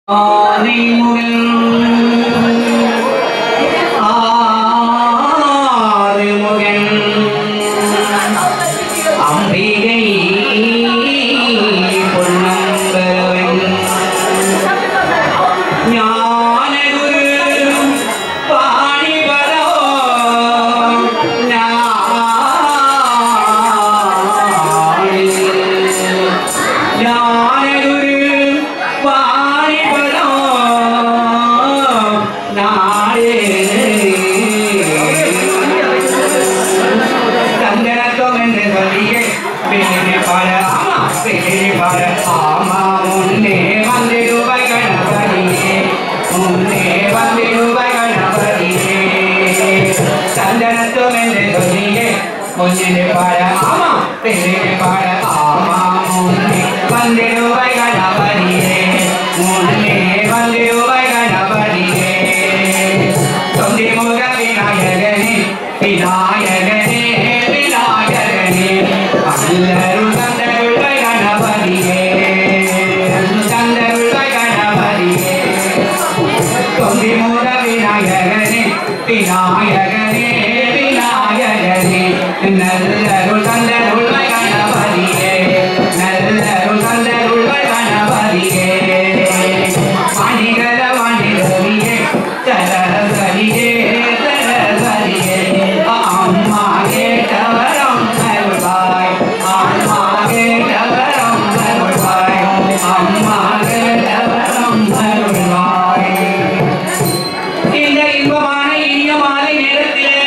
அம்பிகை பொன்னம்பரவன் ஞானகுரு பாணிபதோ ஞானகுரு பாணிபதோ சந்தனத்தம் என்று சொல்லியே பெண்ணே பாட ஆமா பெண்ணே பாட ஆமா முன்னே வந்திடுவாய் கணபதியே முன்னே வந்திடுவாய் கணபதியே சந்தனத்தம் என்று சொல்லியே முன்னே பாட ஆமா பெண்ணே பாட ஆமா முன்னே வந்திடுவாய் கணபதியே முன்னே வந்திடுவாய் கணபதியே தொந்தி முக விநாயகனே விநாயகனே விநாயகனே அல்லருள் தந்தருள்வாய் கணபதியே தந்தருள்வாய் கணபதியே தொந்தி முக விநாயகனே விநாயகனே விநாயகனே நல்லருள் தந்தருள்வாய் கணபதியே நல்லருள் தந்தருள்வாய் கணபதியே வாணிகர வாணிகரியே தரசரியே தரசரியே அம்மா கேட்டவரம் அருள்வாய் அம்மா கேட்டவரம் அருள்வாய் அம்மா கேட்டவரம் அருள்வாய் இந்த இன்பமான இனிய மாலை நேரத்திலே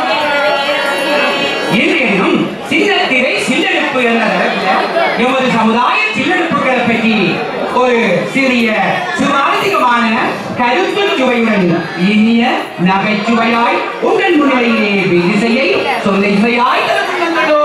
இன்றையும் சின்னத்திரை சில்லெடுப்பு என்ற தலைப்பில் எமது சமுதாய சில்லெடுப்புகளை பற்றி ஒரு சிறிய சுவாரஸ்யமான கருத்து சுவையுடன் இனிய நகைச்சுவையாய் உங்கள் முன்னிலையிலே விதிசையை சொல்ல இசையாய் தரப்பட்டதோ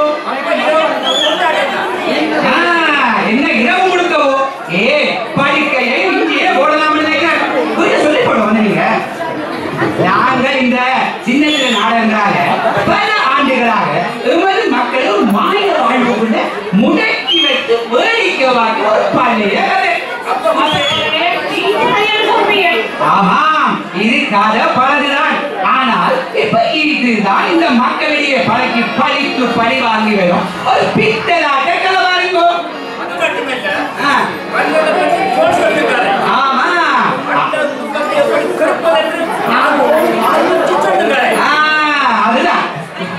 ஆ, என்ன இரவு முழுக்கவோ ஏ படுக்கையை இங்கே போடலாம் சொல்லி போட வந்தீங்க நாங்கள் இந்த சின்னத்திர நாடகங்களாக பல ஆண்டுகளாக எமது மக்களும் மாய வாழ்வு கொண்ட முடக்கி வைத்து வேடிக்கை வாங்கி ஒரு பழைய கதை. ஆமாம் இது கதை பழகுதான் ஆனால் இப்ப இதுதான் இந்த மக்களிடையே பழக்கி பழித்து பழி வாங்கி வரும் ஒரு பித்தலாட்ட கதை பாருங்கோ அது மட்டுமல்ல ஆ, கண்ணோட பற்றி தோல் சொல்லுகிறார் ஆமா அந்த துக்கத்தை எப்படி கற்பதென்று நான் ஆலோசித்து சொல்லுகிறேன் ஆ, அதுதான்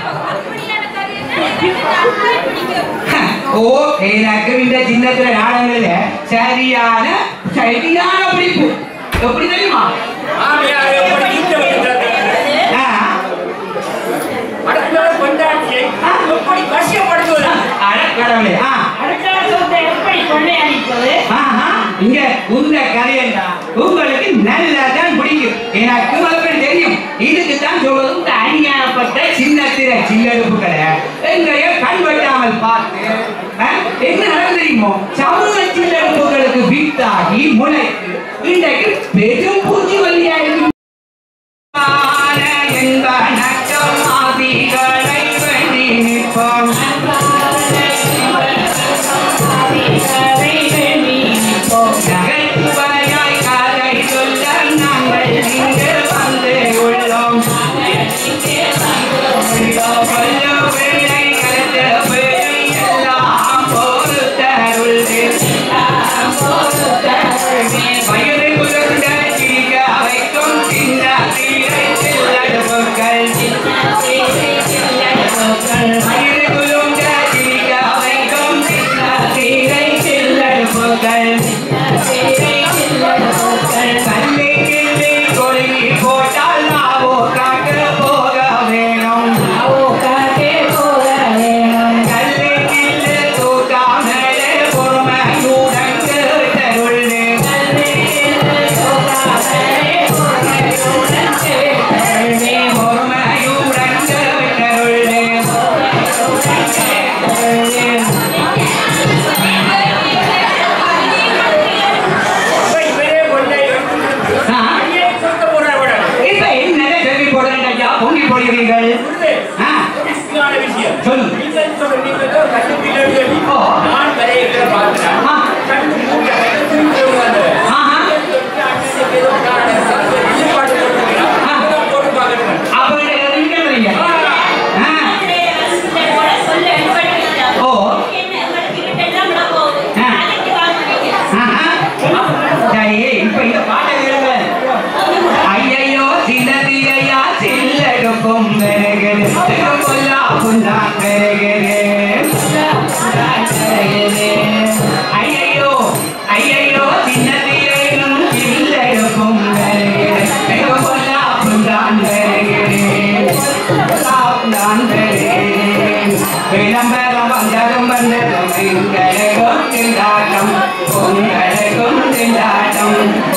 ஓ எனக்கு இந்த சின்னத்துல நாடகங்கள்ல சரியான சரியான பிடிப்பு எப்படி தெரியுமா மாமியார் எப்படி ஈட்ட வைக்கிறார்கள் ஆ, அடுத்த கொண்டாட்டியை எப்படி வசியப்படுத்துவது அடக்கடவுளே ஆ அடுத்த சொத்தை எப்படி கொள்ளையடிப்பது ஆஹா, இங்க உங்க கதையண்டா உங்களுக்கு நல்லதான் பிடிக்கும் எனக்கு உங்களுக்கு தெரியும் இதுக்கு தான் சொல்றது இந்த அநியாயப்பட்ட சின்ன திரை சில்லெடுப்புகளை எங்களைய கண் வெட்டாமல் பார்த்து ஆ, என்ன நடக்குது தெரியுமோ சமூக சில்லெடுப்புகளுக்கு வித்தாகி முளைத்து இன்றைக்கு பெரும் பூச்சி வழியாயிருக்கு என்பனக்கம் ஆதிகளை வேண்டி நிற்போம் நகைச்சுவையாய் கதை சொல்ல நாங்கள் இங்கு வந்து உள்ளோம் சொல்ல பிள்ளை கருத்து பிள்ளை எல்லாம் பொறுத்தருள்வே. வயது குளிர்ந்த சிரிக்க வைக்கும் சின்ன தீரை சில்லடுப்புகள். வயது குளிர்ந்த சிரிக்க வைக்கும் சின்ன தீரை சில்லடுப்புகள். கல்லை கிள்ளி கொழுகி போட்டால் நாவோ காக்க போக வேணும் கல்லை கிள்ளி தூக்காமலே பொறுமையுடன் கேட்டருள்வே. பொறுமையுடன் கேட்டருள்வே.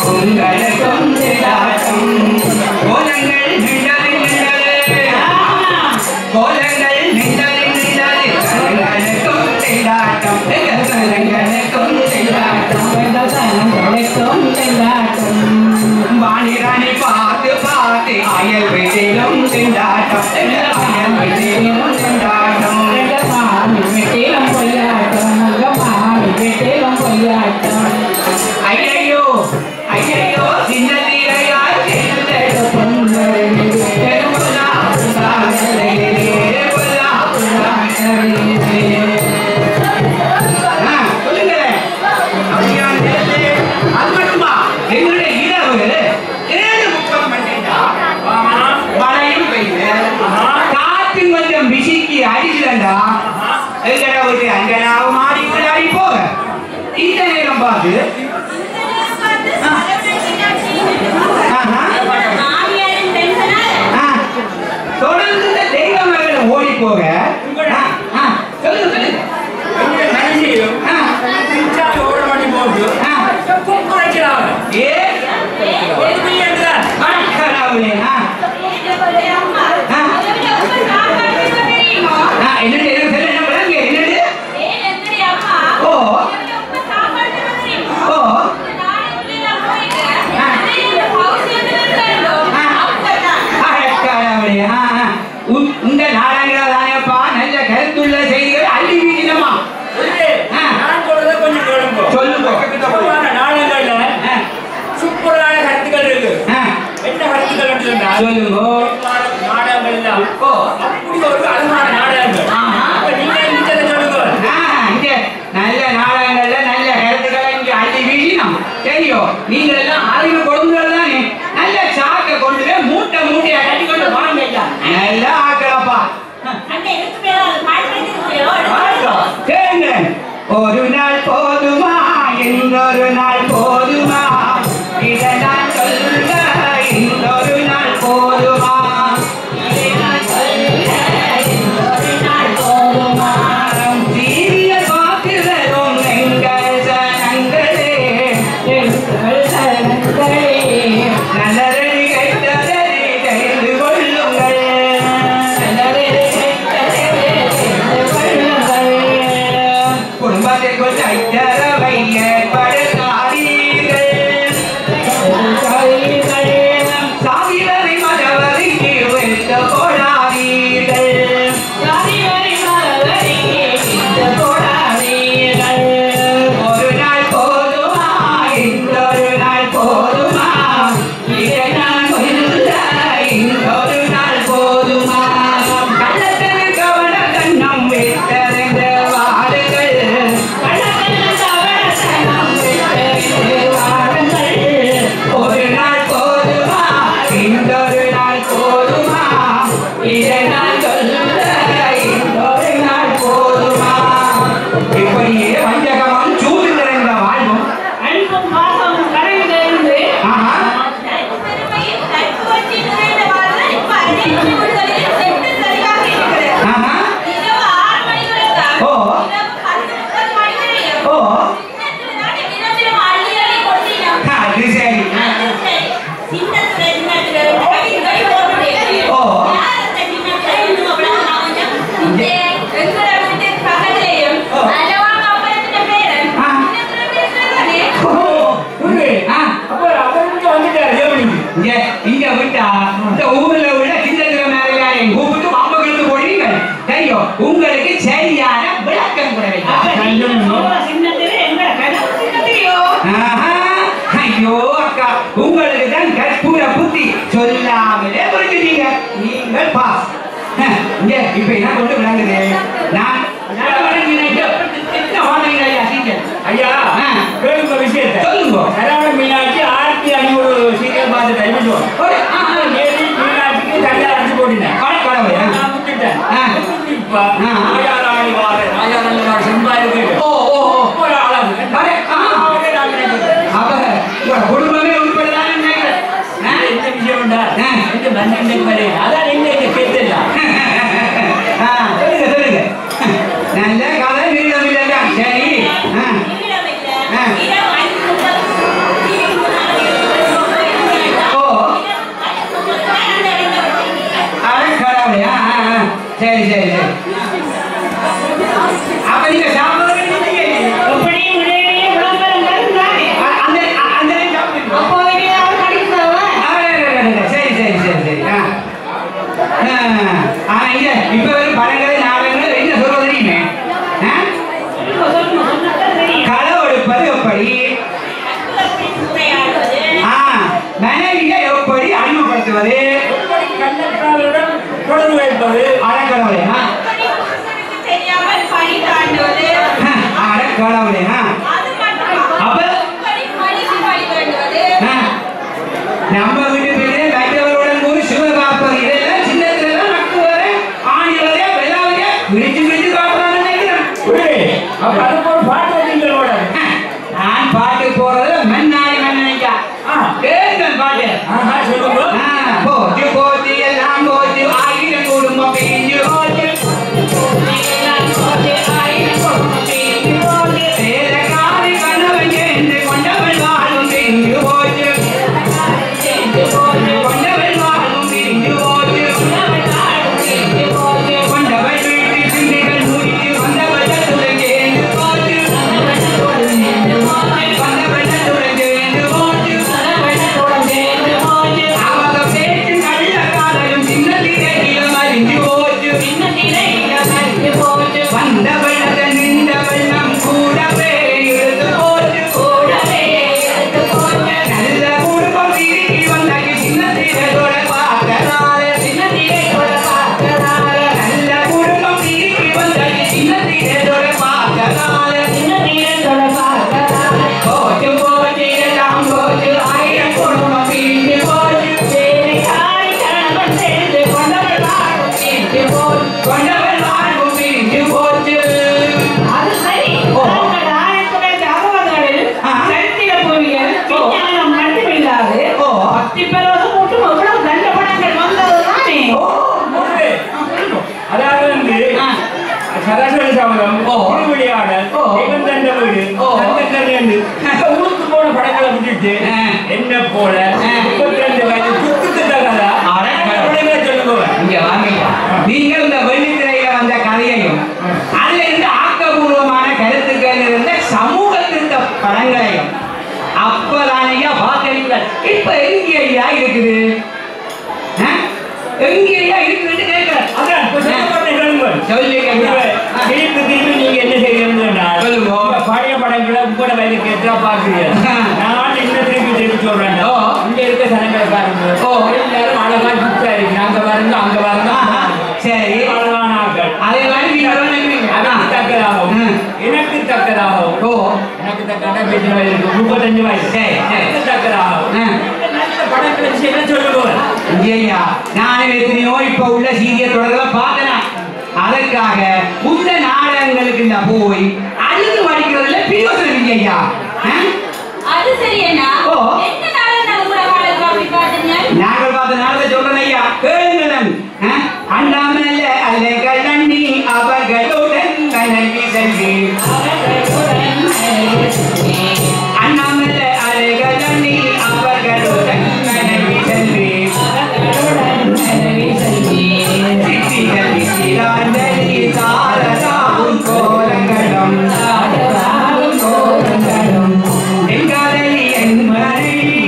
உங்களுக்கும் திண்டாட்டம் கோலங்கள் நின்றதை நின்றதே கோலங்கள் நின்றதை நின்றதே கலங்களுக்கும் திண்டாட்டம் கலங்களுக்கும் திண்டாட்டம் வாணிராணி பார்த்து பார்த்து அயல் வீட்டிலும் திண்டாட்டம் அயல் வீட்டிலும் திண்டாட்டம் ஐயையோ ஐயையோ சின்ன தீரையாய் சேர்ந்த பொன்னரே பெருமுலா புதாகரே பெருமுலா புதாகரே ஆ, சொல்லுங்களேன். அப்படியா நேரத்திலே? அது மட்டுமா? எங்களுடைய இரவு ஏழு முப்பது மணிக்கா? ஆமா மழையும் பெய்யுது. காத்து கொஞ்சம் பிசிக்கி அடிச்சுதண்டா எங்கட ஒரு அஞ்சனாவும் மாறி விளையாடி போக இந்த நேரம் பார்த்து ஆஹா, ஆ, தொடர்ந்து இந்த தெய்வ மகள் ஓடி போக ஆ, ஆ, சொல்லுங்க சொல்லுங்க எங்க மனுஷியும் ஆ, பிச்சாட்டு ஓட பண்ணி போட்டு ஆ, குறைக்கிறாங்க ஏ எதுக்கு என்றால் கடவுளே, ஆ, ஆ, என்னது என்னது சொல்லு, என்ன விளங்கு, என்னது ஓ ஓ அடக்கடவுளே, ஆ, ஆ. உ- இந்த நாடகங்கள் தானேப்பா நல்ல கருத்துள்ள செய்திகள் அள்ளி வீசினமா சொல்லு. ஆ. நான் சொல்றதை கொஞ்சம் கேளுங்க. சொல்லுங்க. பொதுவான நாடகங்கள்ல ஆ, சூப்பரான கருத்துக்கள் இருக்கு ஆ, என்ன கருத்துக்கள் சொன்னா சொல்லுங்க நாடகங்கள்ல ஓ அப்படி ஒரு அழகான நாடகங்கள் ஆஹா. அப்ப நீங்க இந்த சொல்லுங்க ஆ, இங்க நல்ல நாடகங்கள்ல நல்ல கருத்துக்களை இங்க அள்ளி வீசினோம் தெரியும் நீங்க எல்லாம் அறிவு கொடுங்கள் தானே நல்ல சாக்கை கொண்டு போய் மூட்டை மூட்டையா கட்டி கொண்டு வாங்க ஐயா. நல்லா ஆக்கலப்பா கேளுங்க ஒரு நாள் போதுமா இன்னொரு நாள் போதுமா இதை நான் சொல்ல இன்னொரு நாள் போதுமா சீரிய பார்க்கிறோம் எங்கள் சனங்களே நல்லதடி கெட்டதடி தெரிந்து கொள்ளுங்கள் குடும்பத்திற்குள் சச்சரவை ஏற்படுத்தாதீர்கள் சாதிவரை மதவரைக்கு வைத்து போடாதீர்கள் ஒரு நாள் போதுமா இன்னொரு நாள் போதுமா இதை நான் சொல்ல இன்னொரு நாள் போதுமா கள்ளத்தன கவன கண்ணம் விட்டறிந்த வாடுகள் ஒரு நாள் போதுமா இன்னொரு நாள் போதுமா இதை நான் சொல்ல இன்னொரு நாள் போதுமா இப்படியே வஞ்சகமும் சூது நிறைந்த வாழ்வும் ஆஹா ஆஹா ஓ ஓ அது சரி ஓ ஓ புரியுது? ஆ அப்ப அவர் இங்க வந்துட்டாரு ஜெர்மனிக்கு. இங்க இங்க விட்டா இந்த ஊர்ல உள்ள சின்னத்திர மேலையாரையும் கூப்பிட்டு மாம்பழத்து போடுவீங்க தெரியும் உங்களுக்கு சரியான விளக்கம் கூட ஆஹா, ஐயோ அக்கா உங்களுக்கு தான் கற்பூர புத்தி சொல்லாமலே புரிஞ்சுட்டீங்க நீங்கள் பாஸ் இங்க இப்ப என்ன கொண்டு விளங்குது நான் நடவடிக்கை என்ன வாங்குறீங்க ஐயா சீக்கிரம் ஐயா ஆ. கேளுங்க விஷயத்தை சொல்லுங்க சரவண மீனாட்சி ஆயிரத்தி ஐநூறு சீக்கிரம் பார்த்து டைம் ஒரு, ஆ, ஆ. ஏழு மீனாட்சிக்கு தனியாக அடிச்சு போட்டினேன் கடை கடவுளே. நான் விட்டுட்டேன் ஆ. இப்ப ஆ. ராஜாராணி வாரு ராஜாராணி வாரு செம்பா இருக்கு ஓ ஓ ஓ ஒரு ஆளாகுது அடே, ஆ. அவரே நான் நினைக்கிறேன். அப்ப உங்க குடும்பமே உட்படலான்னு நினைக்கிறேன் ஆ? என்ன விஷயம் உண்டா ஆ. இந்த மண்ணெண்ணை பாரு அதான் என்ன இங்க கேட்டல ஆ, சொல்லுங்க சொல்லுங்க நல்ல கதை நீளம் இல்லையா சரி ஆ, ஆ சரி சரி சரி அப்ப நீங்க சாப்பிடுறது இல்லையே. எப்படியும் இடையிடையே விளம்பரம் வருந்தானே. அ- அந்த அ- அந்த நேரம் சாப்பிடுங்க. அப்போ இடையே அவர் கடிக்கிறவா? ஆ, சரி சரி சரி சரி ஆ. ஆ, ஆனா இங்க இப்ப வரும் படங்கள் நாடகங்கள் என்ன சொல்றது தெரியுமே ஆ? சொல்லுங்க, சொல்லுங்க, சொன்னாதான் தெரியும். களவெடுப்பது எப்படி ஆ, மனைவியை எப்படி அடிமைப்படுத்துவது எப்படி கள்ளக்காரருடன் தொடர்பு வைப்பது அடக்கடவுளே ஆ? தெரியாமல் பழி தாண்டுவது ஆ, அடக்கடவுளே ஆ? அது மட்டுமா அப்ப பழி பழிக்கு பழி வேண்டுவது ஆ, நம்ம வீட்டு பிள்ளை மற்றவர்களுடன் கூறி சுக காப்பது இதெல்லாம் சின்னத்துல தான் நக்கு வர ஆணி வரைய வெள்ளா வரைய பிரிச்சு பிரிச்சு காப்பதான்னு நினைக்கிறேன் உடனே, அப்ப அதுக்கு ஒரு பாட்டு வந்தீங்களோட ஆ, நான் பாட்டு போறது மண்ணாய் மண்ணையா ஆ. கேட்கன் பாட்டு ஆஹா சொல்லுங்க ஆ, போச்சு போச்சு எல்லாம் போச்சு ஆயிரம் குடும்பம் பிரிஞ்சு போச்சு சேலக்காரி கணவன் சேர்ந்து கொண்டவன் வாழும் பிரிஞ்சு போச்சு கொண்டவன் வாழும் பிரிஞ்சு போச்சு கொண்டவன் வீட்டு சிந்திகள் முடிச்சு வந்தவன் தத்துடன் சேர்ந்து போச்சு வந்தவன் தத்துடன் சேர்ந்து போச்சு அவங்க பேச்சு கள்ள காதலும் சின்னத்திலே இளம் அறிஞ்சு போச்சு வந்த வெள்ளத்தை நின்ற வெள்ளம் கூடவே இழுத்து போச்சு நல்ல குடும்பம் திரும்பி வந்தாங்க சின்னத்திலே தொட பார்க்கறாரு நல்ல குடும்பம் திரும்பி வந்தாங்க சின்னத்திலே தொட பார்க்கறாரு போச்சு போச்சு எல்லாம் போச்சு ஆயிரம் குடும்பம் பிரிஞ்சு போச்சு கொண்டவன் வாழ்வும் பிரிஞ்சு போச்சு அது சரி. ஓ. நாங்கள் ஆயிரத்தி அறுபதுகளில் ஆ. சரித்திர பொறியியல், ஓ. விஞ்ஞானம் மட்டுமில்லாது ஓ. அத்திப்பரவசம் மட்டும் எவ்வளவு நல்ல படங்கள் வந்ததுதானே? உடனே, அதாவது வந்து ஆ. சராசரி சபதம் ஓ. திருவிளையாடல் ஓ. தெய்வம் தந்த வீடு ஓ. தங்கக்கல்யாண்டு இந்த ஊருக்கு போன படங்களை விட்டுட்டு ஆ. என்ன போல ஆ. முப்பத்தி ரெண்டு வயது குத்துக்கு தகதா அட கடவுளே. சொல்லுங்க இங்க வாங்கய்யா நீங்க இந்த வெள்ளித்திரையில வந்த கதையையும் அதுல இருந்து ஆக்கபூர்வமான கருத்துக்கள் இருந்த சமூகத்திருந்த படங்களையும் அப்பதானையா பார்க்கிறீர்கள் இப்ப எங்க ஐயா இருக்குது ஆ? எங்க ஐயா இருக்குன்னு கேட்கிறேன் அதான் இப்ப சொல்லப்பட்ட கேளுங்கள். சொல்லுங்க ஐயா. இப்ப திருப்பி திருப்பி நீங்க என்ன செய்யறீங்கன்னா சொல்லுங்க. இப்ப பழைய படங்களை உங்களோட வயதுக்கு எத்தா பாக்குறீங்க நான் என்ன திருப்பி திருப்பி சொல்றேன் ஓ. இங்க இருக்க சனங்களை பாருங்க ஓ. எல்லாரும் அழகா சுத்தா இருக்கு அங்க பாருங்க அங்க பாருங்க ஆஹா. சரி அழகான ஆட்கள் அதே மாதிரி நீங்க நினைக்கிறீங்க எனக்கு தக்கதாகவும் ம். எனக்கு தக்கதாகவும் ஓ எனக்கு தக்கதா பேச்சு வயது இருக்கு முப்பத்தஞ்சு வயது சரி, சரி. எனக்கு தக்கதாகவும் ஆ. நல்ல படங்களை விஷயம் சொல்லுங்க ஐயா நானும் எத்தனையோ இப்ப உள்ள சீரிய தொடர்களை பார்க்கிறேன் அதற்காக இந்த நாடகங்களுக்கு நான் போய் அழுது வடிக்கிறதுல பிரியோசனம் இல்லையா ஆ? அது சரி அண்ணா ஓ. என்ன நாள் நான் கூட காலேஜ் அப்படி பார்த்தீங்க நாங்கள் பார்த்த நாடகத்தை சொல்றேன் ஐயா கேளுங்களன் ஆ? அண்ணாமல்ல அலைகள் நன்னி அவர்களுடன் கணக்கி செல்வி அண்ணாமல்ல அலைகள் நன்னி அவர்களுடன் கணக்கி செல்வி சித்திகள் விசிறாந்தலி சாரதாவும் கோலங்களும் எங்காதலி என் மனைவி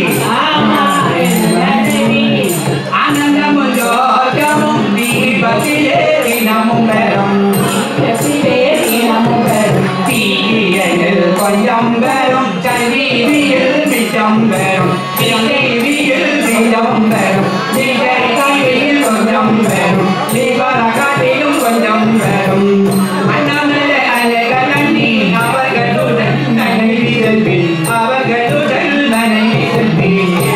ஆனந்தமும் ஜோகமும் தீபத்திலே தினமும் பெறும் தீயில் கொஞ்சம் பெறும் சனீதியில் மிச்சம் பெறும் சனீதியில் மிச்சம் பெறும் நீங்கள் கையில் கொஞ்சம் பெறும் தீபர காட்டிலும் கொஞ்சம் பெறும் அண்ணாமலை அலைகள் நன்னி அவர்களுடன் மனைவி செல்வி அவர்களுடன் மனைவி செல்வி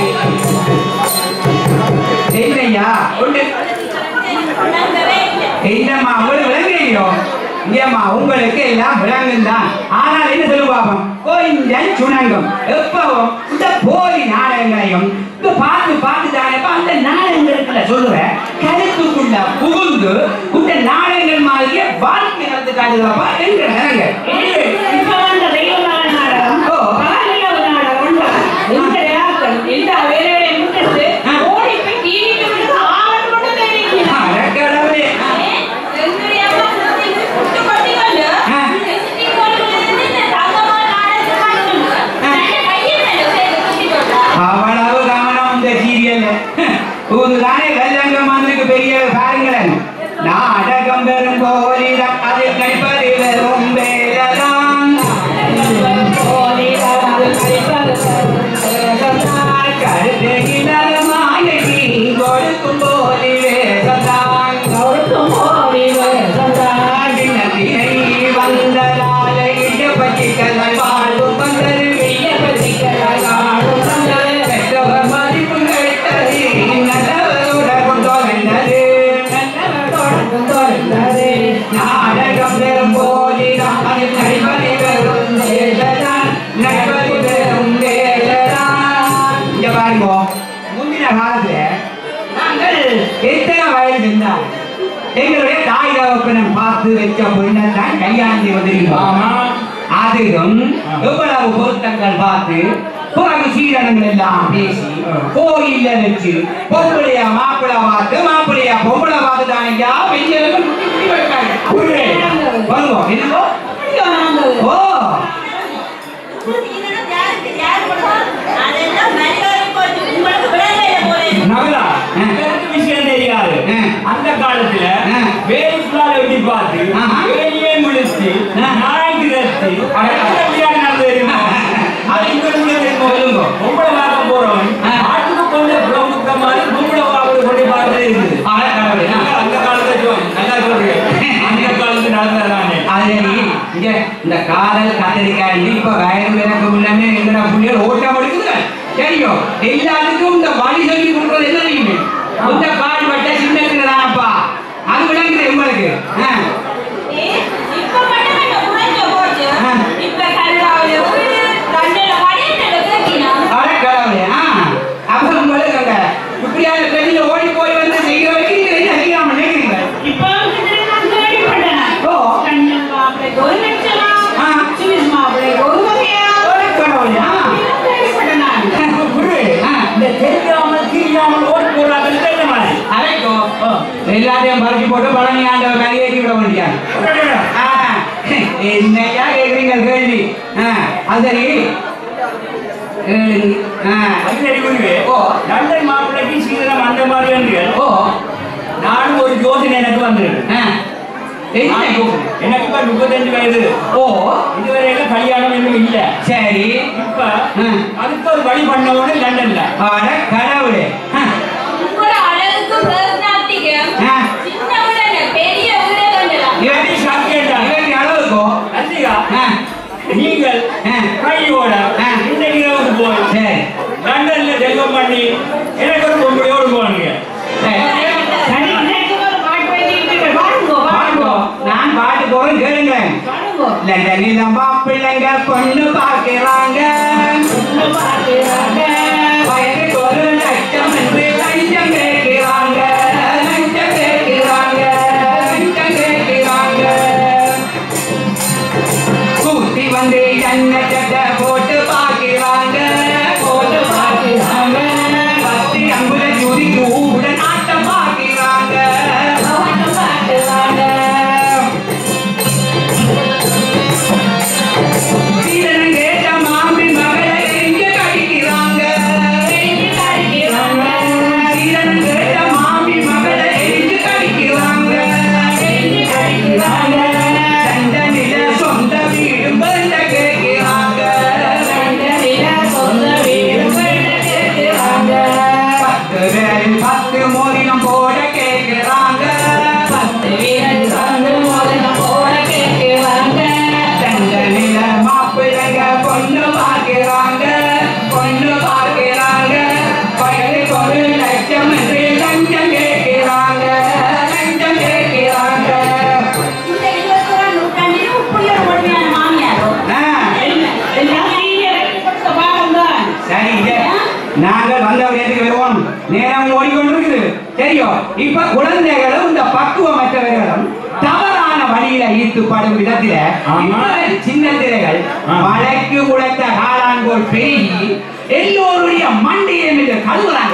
என்னையா ஒன்று உணர்ந்தவே இல்லை இல்லம்மா உங்களுக்கு விளங்குறீங்களோ இல்லையம்மா உங்களுக்கு எல்லாம் விளங்கும் தான் ஆனால் என்ன சொல்லு பாப்போம் கொஞ்சம் சுணங்கும் எப்பவும் இந்த போலி நாடகங்களையும் இந்த பார்த்து பார்த்து தானேப்பா அந்த நாடகங்களுக்குள்ள சொல்லுவேன் கருத்துக்குள்ள புகுந்து இந்த நாடகங்கள் மாதிரியே வாழ்க்கை நடந்து காட்டுதாப்பா என்ற நேரங்க இப்ப வந்த தெய்வமான நாடகம், ஓ. பகலிரவு நாடகம் உண்டா? இந்த ஆட்கள் எல்லா வேலைகளையும் விட்டுட்டு ஆ. ஓடி போய் டிவிக்கு விழுந்து ஆவல் கொண்டு தெரிவிக்கிறார். கடவுளே ஏன்? எங்களுடைய தாய் தகப்பனம் பார்த்து வச்ச பொண்ணை தான் கல்யாணம் செய்வது தெரியுமா ஆமா அதிலும் எவ்வளவு பொருத்தங்கள் பார்த்து பிறகு சீரணங்கள் எல்லாம் பேசி கோயில்ல வச்சு பொம்பளையா மாப்பிள்ளை பார்த்து மாப்பிள்ளையா பொம்பளை பார்த்து தான் ஐயா பெண்களுக்கு முட்டி முட்டி வைப்பாங்க வருவோம் என்னவோ ஓ இதெல்லாம் யாருக்கு யாரு கொடுக்கணும்? அதெல்லாம் மரியாதை போட்டு உங்களுக்கு விளங்கல போல இருக்கு. நகலா ஆ. எனக்கு விஷயம் தெரியாது ஆ. அந்த காலத்துல ஆ. வேலிக்குள்ளால வெட்டி பார்த்து ஆஹா. வேலியே முழிச்சு ஆ. நாய்க்கு ரத்தி கல்யாணம் நடந்தது தெரியுமா அது இங்க கூட தெரியுமா சொல்லுங்க. பொம்பளை பார்க்க போறவன் ஆ. ஆட்டுக்கு கொஞ்சம் புறமுக்க மாதிரி பொம்பளை பார்க்க கொண்டு பார்த்தே இருக்குது அட கடவுளே, ஆ. அந்த காலத்துல சொல், நல்லா சொல்றீங்க அந்த காலத்துல நடந்ததானே அதுல நீ இங்க இந்த காதல் கத்தரிக்காய் இப்ப வயது எனக்கு முன்னமே எங்கட புள்ளியர் ஓட்டம் எடுக்குது தெரியும் எல்லாத்துக்கும் இந்த வழி சொல்லி கொடுக்கறது என்ன தெரியுமே இந்த கால் வட்ட சின்னதுதானப்பா அது விளங்குது உங்களுக்கு ஆ. ஏ, இப்ப மட்டும் என்ன குறைஞ்ச போச்சு? ஆ. இப்ப கல்லாவுல விழு, கண்ணுல வடியத்துல கேக்கினா. அட கடவுளே, ஆ. அப்ப உங்களுக்கு அந்த இப்படியான பெரிய ஓடி போய் வந்து செய்கிற வரைக்கும் நீங்க என்ன செய்யாம நினைக்கிறீங்க இப்ப வந்து நான் கேள்விப்பட்டேன். ஓ. கண்ணன் மாப்பிள்ளைக்கு ஒரு லட்சமா? ஆ. சுவிஸ் மாப்பிள்ளைக்கு ஒரு வகையா? அட கடவுளே, ஆ. இதெல்லாம் கேள்விப்பட்டேன் நான். குரு ஆ. இந்த தெரியாமல் தெரியாமல் ஓட்டு போடுறாங்க என்ன மாதிரி அரைக்கோ எல்லாத்தையும் பறிச்சு போட்டு பழனி ஆண்டவர் மேலே ஏற்றி விட வேண்டியாங்க ஆ, என்னையா கேக்குறீங்க கேள்வி ஆ, அது சரி கேள்வி. ஆ, அது சரி குருவே ஓ. லண்டன் மாப்பிள்ளைக்கு சீதனம் அந்த மாதிரி என்று ஓ நானும் ஒரு யோசனை எனக்கு வந்திருக்கு ஆ, என்ன யோசனை? எனக்கு இப்ப முப்பத்தஞ்சு வயது ஓ இதுவரையில கல்யாணம் இன்னும் இல்ல சரி இப்ப ஆ. அதுக்கு ஒரு வழி பண்ணவனு லண்டன்ல அட கடவுளே ஆ, உங்களோட அழகுக்கும் personality-க்கும் ஆ. சின்ன வீடு என்ன, பெரிய வீடே கண்டலாம். ஏடி சாக்கேட்டா இவருக்கு அளவுக்கோ அந்திகா ஆ, நீங்கள் ஆ. கையோட ஆ. இன்னைக்கு இரவுக்கு போய் சரி லண்டன்ல ஜெல்வம் பண்ணி எனக்கு ஒரு பொம்பளையோடு போவானுங்க சரி. சரி, இன்னைக்கு ஒரு பாட்டு வைத்துக்கிட்டு பாடுங்கோ, பாருங்கோ, பாடுங்கோ. நான் பாட்டு போறேன் கேளுங்களேன் பாடுங்கோ. லண்டனில் மாப்பிள்ளைங்க பொண்ணு பார்க்கிறாங்க ஒண்ணு பார்க்கிறாங்க. வயதுக்கு ஒரு லட்சம் என்று லஞ்சம் கேட்கிறாங்க லஞ்சம் கேட்கிறாங்க லஞ்சம் கேட்கிறாங்க கூட்டி வந்து என்ன சட்டை போட்டு பார்க்கிறாங்க போட்டு பார்க்கிறாங்க பத்து அம்புல ஜுதி கூட நாட்டம் பார்க்கிறாங்க நாட்டம் பார்க்கிறாங்க சீதனம் கேட்ட மாமி மகளை எரிஞ்சு கடிக்கிறாங்க எரிஞ்சு கடிக்கிறாங்க சீதனம் கேட்ட மாமி மகளை எரிஞ்சு கடிக்கிறாங்க எரிஞ்சு கடிக்கிறாங்க லண்டனில சொந்த வீடு பெண்ட கேட்கிறாங்க லண்டனில சொந்த வீடு பெண்ட கேட்கிறாங்க பத்து பேரின் பத்து மோதிரம் போட கேட்கிறாங்க பத்து வீரன் பத்து மோதிரம் போட கேட்கிறாங்க தண்டனில மாப்பிள்ளைங்க பொண்ணு பார்க்கிறாங்க பொண்ணு பார்க்கிறாங்க வயலுக்கு ஒரு லட்சம் என்று லஞ்சம் கேட்கிறாங்க லஞ்சம் கேட்கிறாங்க இந்த இருபத்தோராம் நூற்றாண்டில் இப்படி ஒரு கொடுமையான மாமியாரோ? ஆ, என்ன, எல்லாம் நீங்க கொடுத்த பாடம்தான். சரி இங்க நாங்கள் வந்தவர் எதுக்கு வருவோம் நேரம் ஓடிக்கொண்டிருக்குது தெரியும் இப்ப குழந்தைகளும் இந்த பக்குவமற்றவர்களும் தவறான வழியில ஈர்த்துப்படும் விதத்தில ஆமா. இப்ப சின்ன திரைகள் ஆ. மழைக்கு உழைத்த காளாங்கோல் பெருகி எல்லோருடைய மண்டியை மீது கழுவுறாங்க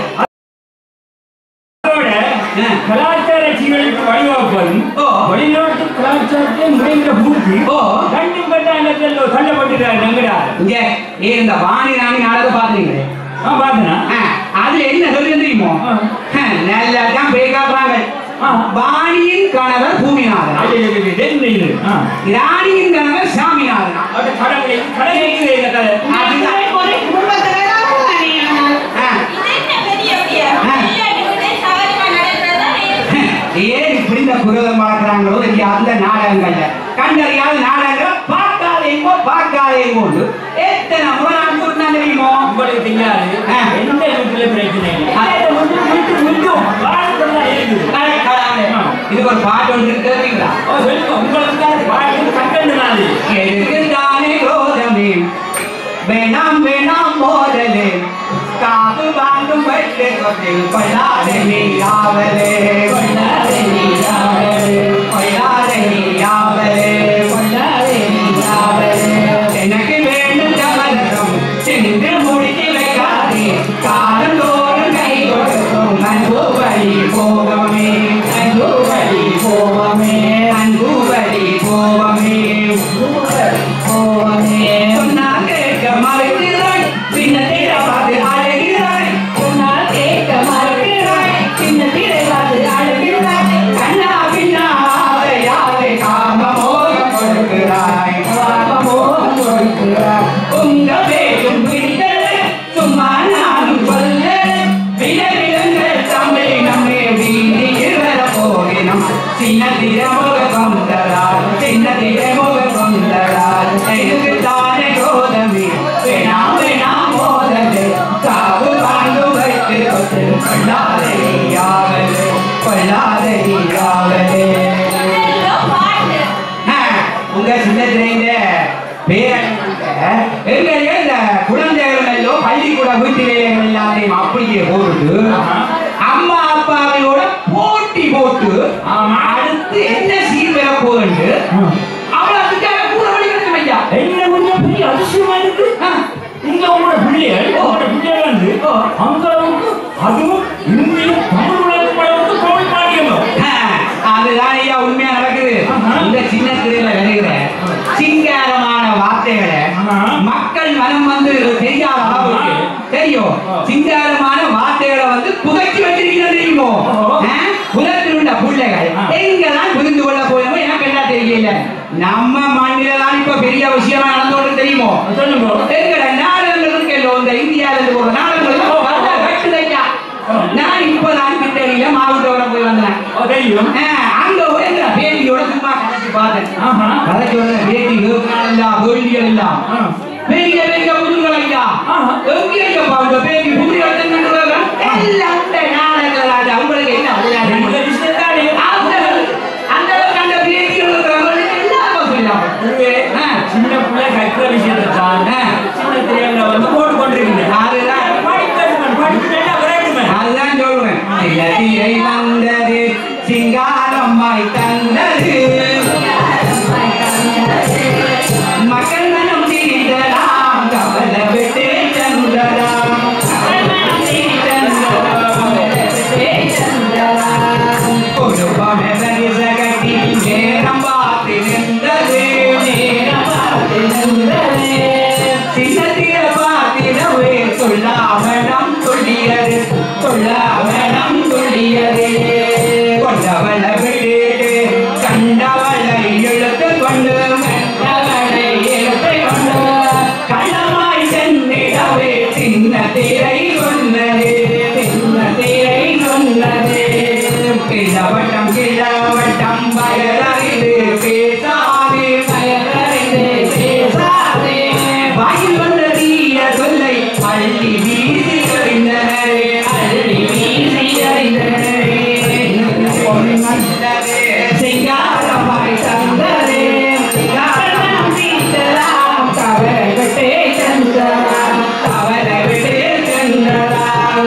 அதோட ஆ. கலாச்சார சீரழிக்கு வழிவகுப்பதும் ஓ. வெளிநாட்டு கலாச்சாரத்தை முறைந்த பூக்கி ஓ. ரெண்டும் கட்டாங்கத்தில் தள்ளப்பட்டுட்டார் நங்குறார் இங்க ஏ, இந்த வாணி ராணி நாடகம் பாத்துறீங்களே ஆ பார்த்தனா ஆ, அதுல என்ன சொல்லி தெரியுமோ ஆ. நல்லா தான் பேய் காட்டுறாங்க ஆ. வாணியின் கணவர் பூமிநாதன் என்ன இது ஆ. ராணியின் கணவர் சாமிநாதன் அது கடவுளை கடவுளுக்கு இந்த கதை அதுதான். ஒரு குடும்பத்துல தான் நீ ஆ, இது என்ன பெரிய அப்படியா? ஆ. விளையாட்டு வீடு சாதாரணமா நடக்கிறதா இருக்கு. ஏன் இப்படி இந்த குரதம் வளர்க்குறாங்களோ இல்லையா அந்த நாடகங்கள்ல கண்டறியாத நாடகங்களை பார்க்காதேங்கோ பார்க்காதேங்கோ எத்தனை முறை நான் கூட்டினா தெரியுமோ உங்களுக்கு தெரியாது ஆ. எந்த வீட்டுல பிரச்சனை இல்லை ஆ. இந்த வீட்டு வீட்டு வீட்டும் வாழ்க்கை இருக்குது கடை, கடவுளே. இதுக்கு ஒரு பாட்டு ஒன்று இருக்கு தெரியுங்களா ஓ, சொல்லுங்க உங்களுக்கு தான் வாழ்க்கை கண்டது மாதிரி எதுக்குதானே குரோதமே வேணாம் வேணாம் மோதலே காது வாங்கும் வெட்டு கொட்டில் கொள்ளாதே நீ ஆவலே கொள்ளாதே நீ ஆவலே சின்னத்திரை பார்த்து அழுகிறாய் சொன்னால் கேட்க மறுக்கிறாய் சின்ன திரை பார்த்து அழுகிறாய் கண்ணா பின்னா யாரை காமமோகம் கொடுக்கிறாய் பாவமோகம் கொடுக்கிறாய் உங்க பேரும் பிடித்தது சும்மா நானும் சொல்ல விலவிலங்கள் தமிழ் நம்மே வீதியில் வர போகினோம் சின்ன திரமுக கொண்டரால் சின்ன திரமுக கொண்டரால் எனக்கு தானே கோதமே வேணாம் வேணாம் மோதலே காவு வாழ்ந்து வைத்து கொண்டு கொள்ளாதே யாவலே கொள்ளாதே யாவலே பாட்டு ஆ, உங்க சின்னத்திரையில எங்களுடைய இந்த குழந்தைகள் எல்லாம் பள்ளிக்கூட வீட்டு வேலைகள் எல்லாத்தையும் அப்படியே போட்டு அம்மா அப்பாவையோட போட்டி போட்டு ஆமா. அடுத்து என்ன சீர் பெற போகுது அவளை அதுக்காக கூட வழிகிறது ஐயா என்ன கொஞ்சம் பெரிய அதிசயமா இருக்கு ஆ, இங்க உங்களோட பிள்ளைகள் உங்களோட பிள்ளைகள் வந்து அந்த அளவுக்கு அதுவும் இந்தியும் தமிழ் உலகம் அளவுக்கு தமிழ் பாடியணும் ஆ, அதுதான் ஐயா உண்மையா நடக்குது ஆஹா. இந்த சின்ன திரையில வருகிற சிங்காரமான வார்த்தைகளை ஆஹா. மக்கள் மனம் வந்து தெரியாத அளவுக்கு தெரியும் ஆ. சிங்காரமான வார்த்தைகளை வந்து புதைச்சி வச்சிருக்கிறது தெரியுமோ ஓஹோ. ஆ? புலத்தில் உள்ள பிள்ளைகள் ஆ. எங்கெல்லாம் புரிந்து கொள்ள போயமோ எனக்கு என்ன தெரியல நம்ம மண்ணில தான் இப்ப பெரிய விஷயமா நடந்தோடு தெரியுமோ சொல்லுங்க எங்கட நாடகங்களுக்கு எல்லாம் இந்த இந்தியால இருந்து போற நாடகங்களுக்கு வந்தா வெட்டுதையா நான் இப்பதான் கிட்டடியில மாவட்டோட போய் வந்தேன் ஓ, தெரியும் ஆ, அங்க போய் எங்க பேட்டியோட சும்மா கதைச்சு பார்த்தேன் ஆஹா கதைச்சு வந்த பேட்டி கேட்கலாம் வேண்டியது எல்லாம் ஆ. பெரிய பெரிய புதுங்கள் ஐயா ஆஹா. எங்கேயா பாருங்க பேட்டி புதிய எல்லாம் இந்த நாடகங்கள் அது அவங்களுக்கு என்ன இந்த விளையாட்டு விஷயம் தானே அந்த அந்த அளவுக்கு அந்த பேட்டிகள் இருக்கிறவங்களுக்கு எல்லாம் சொல்லலாம் இதுவே ஆ. சின்ன பிள்ளை கற்கிற விஷயத்தை தான் ஆ. சின்ன திரையில வந்து போட்டு கொண்டிருக்கீங்க அதுதான் படிக்கணும் படிக்கணும் விளையாட்டுமே அதுதான் சொல்றேன் சில தீரை வந்தது சிங்காரம்மாய் தந்தது மக்கள் மனம் தீண்டலாம் கவலை விட்டு தந்தலாம் மக்கள் மனம் தீண்டலாம் குடும்பமே பரிச கட்டி நேரம் பார்த்து நின்றது நேரம் பார்த்து நின்றது சின்னத்திர பார்த்திடவே சொல்லாமணம் துள்ளியது சொல்லாமணம் துள்ளியது கொண்டவள விட்டு கண்டவளை இழுத்து கொண்டு மெண்டவளை இழுத்து கொண்டு கள்ளமாய் சென்றிடவே சின்ன திரை சொன்னது சின்ன திரை சொன்னது கிழவட்டம் கிழவட்டம் வயலறிந்து பேசாதே வயலறிந்து பேசாதே வாயில் வந்த தீய சொல்லை அள்ளி வீசி அறிந்தனரே அள்ளி வீசி அறிந்தனரே பொன்னல்லதே சிங்காரமாய் தந்தரே சிங்காரம் தீண்டலாம் தவறவிட்டே சென்றலாம் தவறவிட்டே சென்றலாம்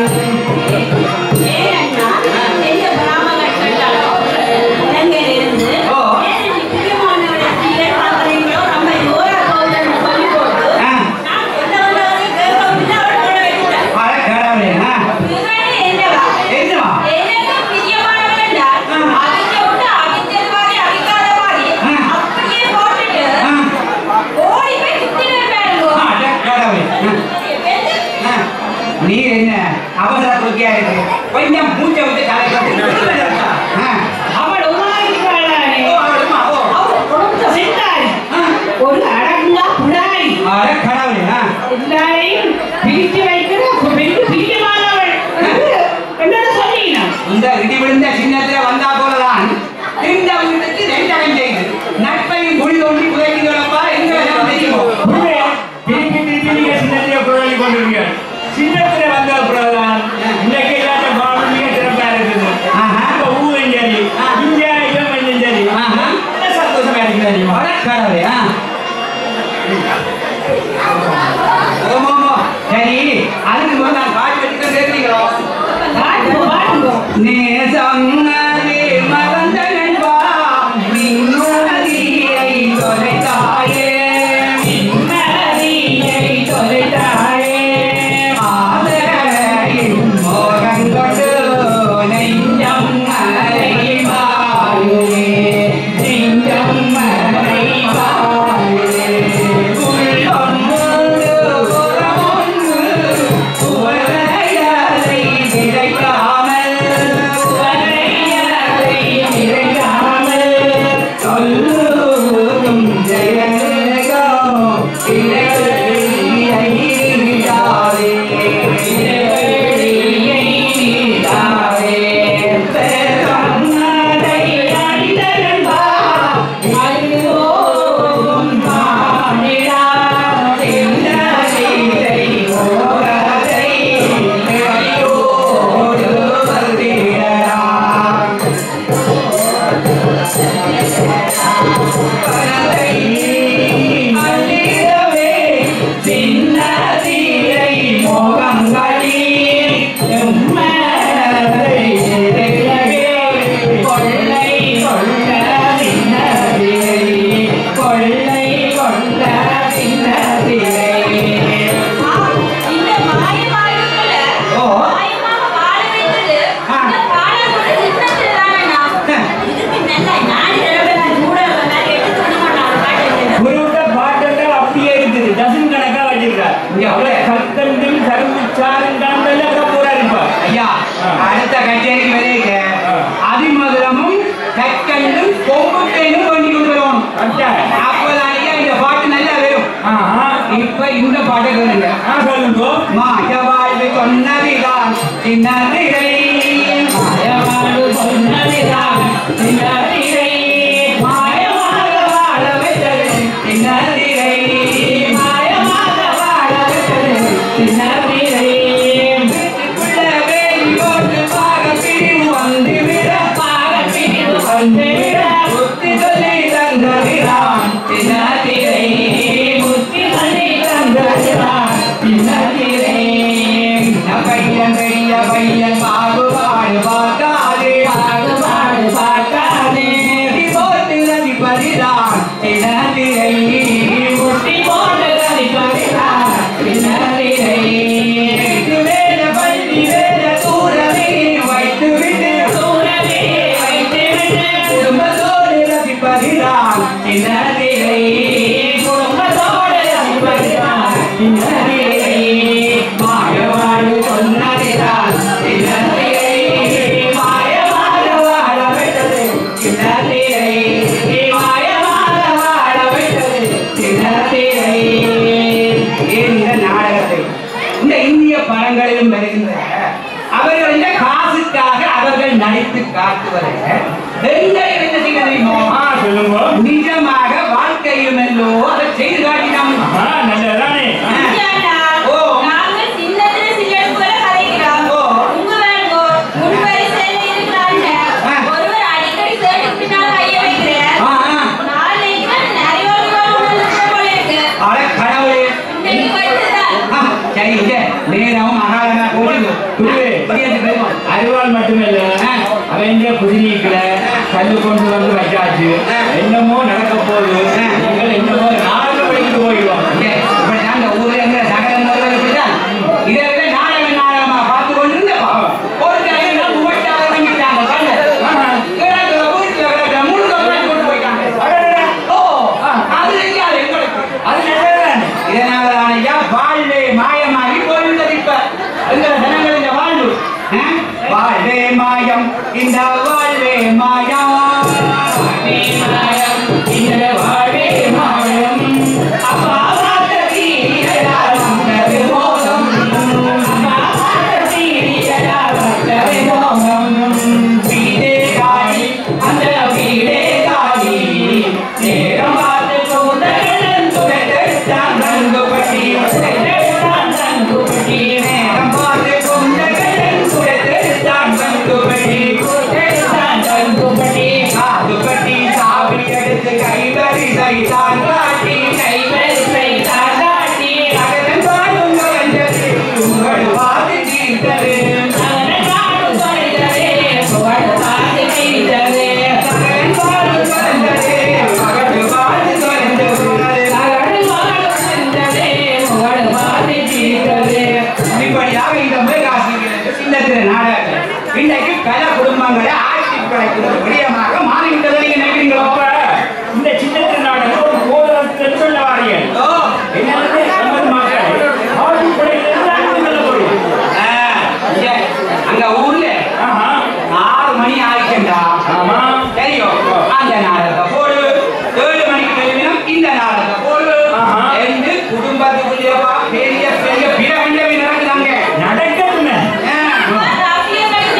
ஏன்னா எந்த பிராமணர்கள் இலங்கையிலிருந்து ஓ. ஏன் முக்கியமானவரை சீரை பார்க்குறீங்களோ நம்ம யோரா கவுண்டர்னு சொல்லி போட்டு ஆ. நான் சொல்ல வந்தவரை கேட்கவில்லை அவர் சொல்ல வைக்கிறார் அட கடவுளே ஆ இதுதானே என்னவா என்னவா எனக்கு பிரியமானவர் என்றால் அவிக்க விட்டு அவிச்சது மாதிரி அவிக்காத மாதிரி ஆ. அப்படியே போட்டுட்டு ஆ ஓடி போய் குத்திடுவேன் பாருங்க அட கடவுளே ஆ ஆ. நீ என்ன அவசர குறுக்கியா இருக்கு கொஞ்சம் மூச்சை விட்டு தலை கட்டு ஆ. அவள் உமாயிருக்கிறாளே ஓ, அவளுமா, ஓ. அவள் கொடுத்த சென்றாள் ஆ. ஒரு அடங்கா புடாரி அட கடவுளே ஆ. எல்லாரையும் பிரித்து வைக்கிற பெரிய பிரியமானவள் என்னன்னு சொன்னீங்க இந்த இடி விழுந்த சின்னத்துல வந்தா போலதான் இந்த வீட்டுக்கு ரெண்டகம் செய்து நட்பையும் குழி தோண்டி புதைக்கிறப்பா எங்க வேலை தெரியுமோ உண்மையா? திருப்பி திருப்பி நீங்க சின்னத்திலே குரல் கொண்டிருக்கீங்க சின்னத்திலே வந்த அப்புறம்தான் இன்னைக்கு எல்லாத்தையும் பாடம் மிக சிறப்பா இருக்குது ஆஹா. இப்ப ஊரும் சரி ஆ. இங்க இவன் கொஞ்சம் சரி ஆஹா. என்ன சந்தோஷமா இருக்கு தெரியுமா அட கடவுளே ஆ. ஓமோமோ. சரி அதுக்கு முதல்ல நான் பாட்டு வச்சுக்க கேட்குறீங்களோ பாட்டுங்க பாட்டுங்க நேசம் நதி மறந்த நண்பா மின்னுணரியை தொலைத்தாயே மின்னறியை தொலைத்தாயே ஆதரையின் இந்த பாட்டை கேளுங்க ஆ சொல்லுங்க மாயவாழ்வு சொன்னதிதான் சின்னதிரை மாயவாடு சொன்னதிதான் சின்னதிரை. மாயமாக வாழ வைத்தது சின்னதிரை மாயமாக வாழ வைத்தது சின்னதிரை. வீட்டுக்குள்ள வேலி போட்டு பாக பிரிவு வந்து விட பாகப் பிரிவு வந்துவிட புத்தி சொல்லி தந்ததிதான் சின்னதிரை புத்தி சொல்லி தந்ததிதான் சின்னதிரை. சின்ன பையன் பெரிய பையன் பாகுபாடு பார்க்காதே பாகுபாடு பார்க்காதே. போட்டு அதிபதிதான் சின்னதிரை புத்தி போட்டு கதிப்பதிதான் சின்னதிரை. வீட்டு வேல பள்ளி வேல தூரமே வைத்து விட்டு சூரவே வைத்துவிட்டு குடும்பத்தோடு ரசிப்பதிதான் சின்னதிரை குடும்பத்தோடு ரசிப்பதுதான் சின்னதிரை. மாயவாடு சொன்னதிதான் சின்னதிரை மாயவாடு வாழ வைத்தது சின்னதிரை மாயவாட வாழ வைத்தது சின்னதிரை இந்த நாடகத்தை இந்த இந்திய படங்களிலும் வருகின்ற அவர்கள் இந்த காசுக்காக அவர்கள் நடித்து காட்டுவதை எங்களை என்ன செய்ய தெரியுமோ ஆ சொல்லுங்க நிஜமாக வாழ்க்கையும் எல்லோ அதை செய்து காட்டினோம் ஆ நல்லதானே ஐயாண்ணா, ஓ. நாங்க சின்னத்துல சில்லெடுப்புல கதைக்கிறோம். ஓ. உங்க வேணுங்கோ, முன் வரிசையில இருக்கிறாங்க. ஆ. ஒருவர் அடிக்கடி சேட்டுக்கு பின்னால கையை வைக்கிறார். ஆ, ஆ. நாளைக்கு நிறைய ஒரு உணர்வு இருக்கிற போல இருக்கு. அட கடவுளே இன்னைக்கு வருதுதான். ஆ, சரி இங்க நேரம் அகாலமா போடுங்க துருவே. மரியாதை போயிடுவோம். அறிவால் மட்டுமில்ல ஆ. அவன் குதிரைக்குல கல்லு கொண்டு வந்து வச்சாச்சு ஆ. என்னமோ நடக்க போகுது ஆ. நீங்கள் என்னமோ நாலு மணிக்கு போயிடுவோம் இங்க, இப்படிதான் இந்த ஊர்ல இருக்கிற சகல முதல்வர் இப்படிதான். இதை விட நாடக நாடகமா பார்த்து கொண்டிருந்தப்பா, ஒரு தலைவர் தான் உவட்டாக வாங்கிட்டாங்க, பாருங்க. கிடக்குற வீட்டுல கிடக்குற முழுக்க உடைச்சு கொண்டு போயிட்டாங்க. அடடடா. ஓ, அது தெரியாது எங்களுக்கு. அது நல்லதுதானே இதனாலதான் ஐயா வாழ்வே மாயமாகி போயுள்ளது இப்ப எங்க ஜனங்கள் இந்த வாழ்வு ஆ? வாழ்வே மாயம் இந்த வாழ்வே மாயம் வாழ்வே மாயம், இந்த வாழ்வே மாயம். அப்பா பார்த்த தீயடா வந்தது மோகம். அப்பா பார்த்த தீயடா வந்தது மோகம். வீடே காலி, அந்த வீடே காலி. நேரம் பார்த்து கூந்தலன் துடைத்தெடுத்தான் ரங்குபட்டி. துடைத்தெடுத்தான் ரங்குபட்டி. நேரம் பார்த்து கூந்தலன் துடைத்தெடுத்தான் ரங்குபட்டி. துடைத்தெடுத்தான் ரங்குபட்டி. காதுபட்டி சாவி எடுத்து கைவரிசை தான் காட்டி கைவரிசை தாண்டாட்டி. அகலன் பாடும் கலைஞரே, உங்கள் வாது தீர்த்தது அவனை காணும் தொலைதலே, புகழ் பாதி வைத்தது. அகலன் பாடும் கலைஞரே, மகடு வாது தொலைந்தது. அகடு வாழும் சென்றதே, புகழ் பாதி தீர்த்தது. இப்படியாக இந்த முருகாசிரியருக்கு சின்னத்திர நாடகம் இன்றைக்கு பல குடும்பங்களை ஆட்சி படைக்கிற விடயமாக மாறிவிட்டதை நீங்க நினைக்கிறீங்களோ அப்ப இந்த சின்ன நாடகம் ஒரு போராட்டத்தில் சொல்ல வாரியல் ஓ, என்னது நமது மக்கள் ஆட்சி படைக்கிறது நாங்கள் சொல்ல போறோம் ஆ, இங்க, அங்க ஊர்ல ஆஹா ஆறு மணி ஆயிடுச்சுண்டா ஆமா தெரியும் அந்த நாடகத்தை போடு ஏழு மணிக்கு தெரியும் இந்த நாடகத்தை போடு ஆஹா. என்று குடும்பத்துக்குள்ளேவா பெரிய பெரிய பிரபஞ்சமே நடக்குதாங்க நடக்கட்டுமே ஆ. ரசிகர் கடித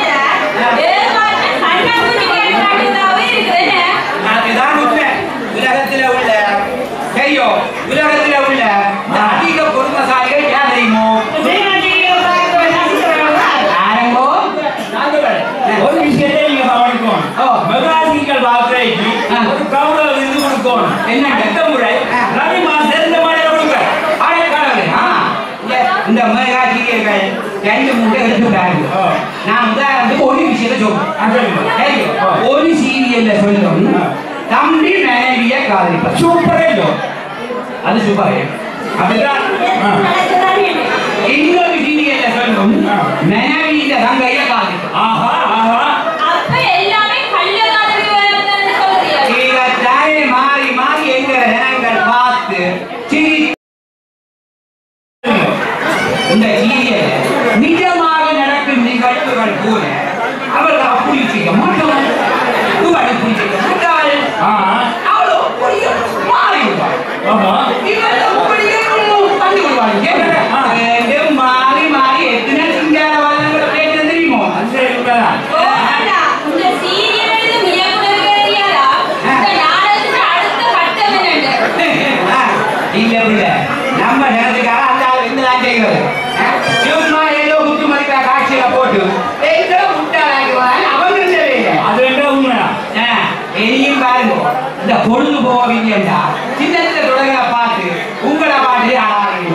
வேணாத, ஏமாற்ற கண்ணை மூடி கேட்கறாங்கதாவே இருக்குதுன்னு. அதுதான் உண்மை உலகத்துல உள்ள தெரியும் உலகத்துல உள்ள இந்த அதிக பொறுமசாலிகள் யார் தெரியுமோ வீணடியில் பார்த்து நசுக்கிறாங்களா? ஆரம்போ நாங்கள் ஒரு விஷயத்தை நீங்க கவனிக்கணும் ஓ. மெகாசிக்கல் வாக்குறைக்கு ஆ. ஒரு கௌரவ விருது கொடுக்கணும் என்ன? அடுத்த முறை ஆ. ரவி மாசம் இந்த மாதிரி கொடுங்க ஆடைக்காரர்களே, ஆ, இந்த- இந்த மேகாசிரியர்கள் ரெண்டு மூணு எடுத்துட்டாங்க ஓ. நான் உதாரணத்துக்கு ஒரு விஷயத்தை ஆ, சொல்றேன் சொல்லுங்க. தெரியும் ஓ. ஒரு சீரியல்ல சொல்லும் ஆ. தம்பி மனைவிய காதலிப்பார் சூப்பரே இல்லை அது சூப்பர் அப்படிதான் ஆ. நடக்குதானே? இன்னொரு சீரியல்ல சொல்லும் ஆ. மனைவியில தங்கைய காதலிப்பார் ஆஹா ஆஹா அப்ப எல்லாமே கள்ளக்காதலி வேணும்னு சொல்றியா? இதைத்தானே மாறி மாறி எங்க ஜனங்கள் பார்த்து சிரி இந்த சீரியல் நிஜமாக நடக்கும் நிகழ்வுகள் கூட அவர்கள் அப்படி செய்ய மாட்டார்கள் இவள் இப்படி செய்ய மாட்டாள் ஆஹா அவளோ அப்படியே மாறிவிட்டாள் ஆமா இவள் அப்படியே ஆ. ரெண்டும் மாறி மாறி எத்தனை சிங்கார வளங்களை பேச்சு தெரியுமோ அந்த உண்மைதான் ஓடா, இந்த serial எழுதும் இயக்குனருக்கு தெரியாதா? இந்த நாடகத்துக்கு அடுத்த கட்டம் என்னண்டு? ஆ, இல்ல இல்ல நம்ம நேரத்துக்காக அந்த ஆள் என்னதான் செய்கிறது ஆ, சும்மா ஏதோ குத்து மதிப்பா காட்சியில போட்டு ஏதோ முட்டாளாக்குவாங்க அவங்க தெரியல அது என்ன உண்மைதான் ஆ, இனியும் பாருங்க இந்த பொழுது போவீங்கடா சின்னத்துல தொடங்க பார்த்து உங்களை பாட்டிலே ஆடாதீங்க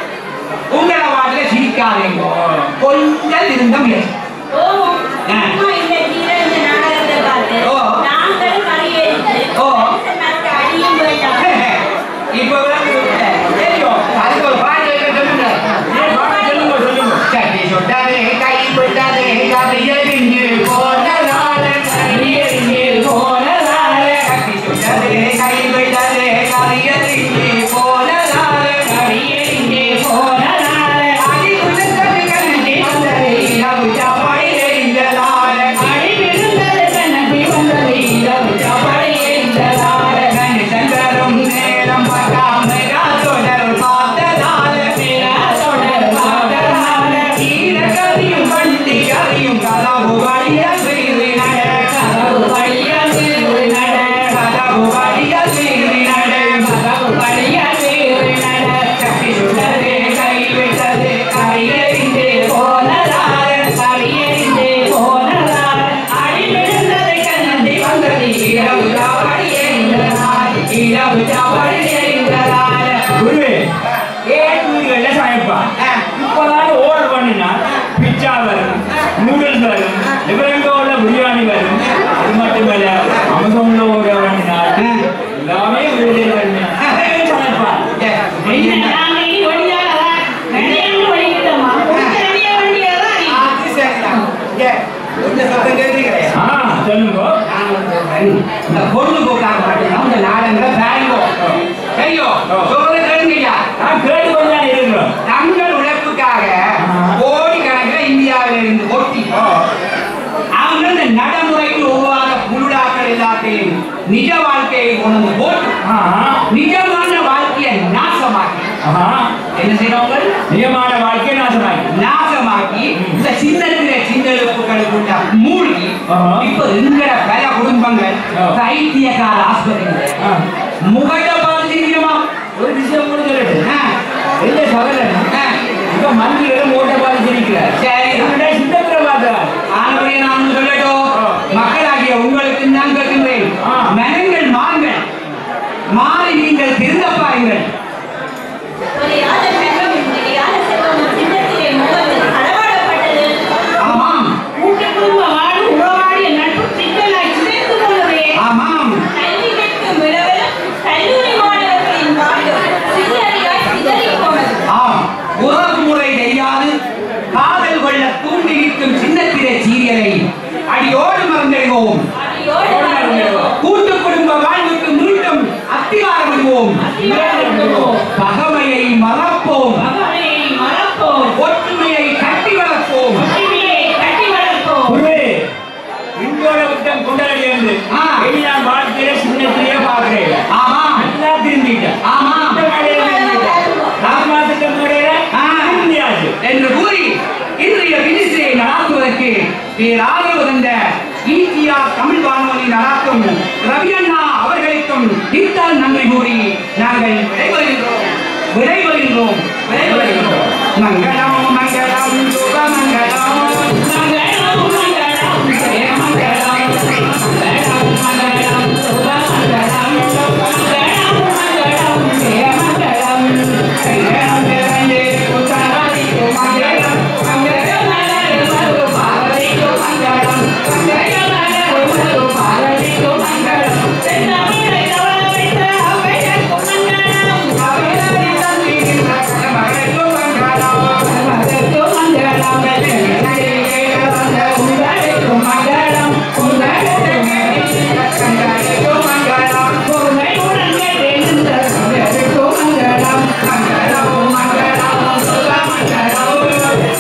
உங்களை பாட்டிலே சிரிக்காதீங்க கொஞ்சம் இருந்த முயற்சி ஓ, ஆ. சும்மா இந்த serial, இந்த நாடகத்தை பார்த்து ஓ. நாங்களும் கரையேறிட்டு, ஓ. மனுஷன் மரத்தை அடியும் போயிட்டாங்க. இப்ப விளங்குது. தெரியும் அதுக்கு ஒரு பாட்டு வைக்க சொல்லுங்க ஏன் பாட்டு சொல்லுங்க சொல்லுங்க சட்டி சுட்டாதே கை விட்டாதே கவியறிஞ்சு போனதாலே கவியறிஞ்சு போனதாலே சட்டி சுட்டாதே கை விட்டாதே கவியறிஞ்சு போனதாலே கவியறிஞ்சு போனதாலே அடி விழுந்தது கண்ணி வந்தது இரவு சாப்பாடு எரிந்ததாலே அடி விழுந்தது கண்ணி வந்தது இரவு சாப்பாடு எரிந்ததாலே கண்ணி சென்றரும் நேரம் பார்க்காம தொடர் பார்த்ததாலே தொடர் பார்த்ததாலே ஈரக்கதியும் வண்டி கதியும் கதவு வழிய செய்து நட கதவு வழிய செய்து நட கதவு வழிய செய்து நட கதவு வழிய செய்து நட சக்தி சுடரே கை விட்டது கரையறிந்து போனதால் கரையறிந்து போனதால் அடி விழுந்தது கண்ணந்தி வந்தது இரவு சாப்பாடு எரிந்ததால் இரவு சாப்பாடு எரிந்ததால் குருவே ஏன் வீடுகளில் சமைப்பான் இப்போதான் ஓர்டர் பண்ணினா பிச்சா வரும் நூடுல்ஸ் வரும் லிபரண்டோட பிரியாணி வரும் அது மட்டுமல்ல அமசோன்ல ஓர்டர் பண்ணினால் எல்லாமே வீடுகளில் வரும் சமைப்பான் என்ன நாங்க இனி ஒழியாதா? ரெடியான்னு ஒழிக்கிட்டோமா? கொஞ்சம் ரெடியா வேண்டியதா நீ? ஆ சொல்லுங்க இந்த பொழுதுபோக்காக மட்டும்தான் இந்த நாடகங்களை பாருங்கோ ஐயோ சொல்றது கேளுங்கய்யா நான் கேட்டு கொண்டு தான் இருக்கிறோம் தங்கள் உழைப்புக்காக கோடிக்கணக்கில் இந்தியாவில இருந்து கொட்டி அவங்க இந்த நடைமுறைக்கு ஒவ்வாத புருடாக்கள் எல்லாத்தையும் நிஜ வாழ்க்கையை கொண்டு வந்து போட்டு ஆ நிஜமான வாழ்க்கையை நாசமாக்கி ஆஹா என்ன செய்யறவங்க நியமான வாழ்க்கை நாசமாகி நாசமாக்கி இந்த சின்னத்தில சின்ன எழுப்புகளுக்குள்ள மூழ்கி ஆஹா. இப்ப எங்கட பல குடும்பங்கள் ஆ. தைத்தியக்கார ஆஸ்பத்திரி ஆ. முகத்தை பார்த்து சிரிக்கிறோமா ஒரு விஷயம் கூட சொல்லட்டு ஆ, எந்த சகலன் ஆ. இப்ப மந்திரிகளும் ஓட்ட பார்த்து சிரிக்கிறார் சரி இவருடைய சித்தத்துல பார்த்தார் ஆனபடியே நான் ஒன்று சொல்லட்டும் ஆ. மக்களாகிய உங்களுக்கு நான் கேட்கின்றேன் ஆ. மனங்கள் மாறுங்கள் மாறி நீங்கள் திருந்த பாருங்கள் ஒரு யாத செல்வமும் ஒரு யாத செல்வமும் சின்னத்திலே முகத்தில் களவாடப்பட்டது. ஆமாம் கூட்டு குடும்ப வாழ்வு, உறவாடிய நட்பு சிக்கலாய் சிதைந்து போனதே. ஆமாம் கல்வி கற்கும் இளவலும் கல்லூரி மாணவர்களின் வாழ்வு சிதறியாய் சிதறிப் போனது. ஆம் உறவு முறை தெரியாது காதல் கொள்ள தூண்டி நிற்கும் சின்னத்திரை சீரியலை அடியோடு மறந்திடுவோம் அடியோடு மறந்திடுவோம். கூட்டு குடும்ப வாழ்வுக்கு மீண்டும் அத்திகாரம் விடுவோம் அதிகாரத்துவம், பகமையை மறப்போம் பகையை மறப்போம், ஒற்றுமையை கட்டி வளர்ப்போம் ஒற்றுமையை கட்டி வளர்ப்போம். குருவே இந்தோட விட்டம் கொண்டாடி வந்து ஆ. இனி நான் வாழ்க்கையில சின்னத்திலேயே பார்க்கிறேன் ஆமாம் நல்லா திரும்பிட்டேன் ஆமாம் இந்த மேடையில திரும்பிட்டேன் ராமாத்திட்ட மேடையில ஆ. திரும்பியாச்சு என்று கூறி இன்றைய வினிசையை நடாத்துவதற்கு பேராதரவு தந்த ஈசிஆர் தமிழ் வானொலி நடாத்தும் ரவி அண்ணா அவர்களுக்கும் இத்தால் நன்றி கூறி நாங்கள் விடைபெறுகின்றோம் விடைபெறுகின்றோம் விடைபெறுகின்றோம் மங்களம் மங்களம் சுபமங்களம் மங்களம், மங்களம், ஜெயமங்களம். மங்களம், மங்களம், சுபமங்களம். மங்களம், மங்களம், ஜெயமங்களம். மங்களம் நிறைந்தே உத்தரவாதிக்கும் மங்களம் மங்களம், மலரும் மறு பார்வதிக்கும் மங்களம். மங்களம், மலரும் மறு பார்வதிக்கும் மங்களம். செந்தமிழை தவழ வைத்த ஔவையர்க்கும் மங்களம். அவையாரி தந்திரின்ற மகளுக்கும் மங்களம் மகளுக்கும் மங்களம். உங்களுக்கும் மங்களம். உங்களுக்கும் மங்களம். பொறுமையுடன் கேட்டிருந்த உங்களுக்கும் மங்களம். மங்களம், மங்களம், சுபமங்களம்.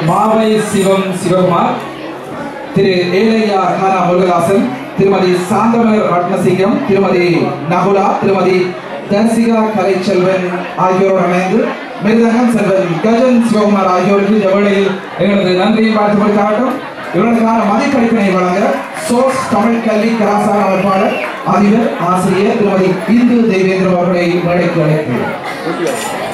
மாவை சிவம் சிவகுமார் திரு ஏலையா கானா முருகதாசன் திருமதி சாந்தமலர் ரத்னசிங்கம் திருமதி நகுலா திருமதி தர்சிகா கலைச்செல்வன் ஆகியோர் இணைந்து மிருதங்கம் செல்வன் கஜன் சிவகுமார் ஆகியோருக்கு இந்த வேளையில் எங்களது நன்றியை பார்த்து கொடுத்தாகட்டும் இவர்களுக்கான மதிப்பளிப்பினை வழங்க சோர்ஸ் தமிழ் கல்வி கலாசார அமைப்பாளர் அதிபர் ஆசிரியர் திருமதி இந்து தெய்வேந்திரம் அவர்களை மேடைக்கு அழைக்கிறேன்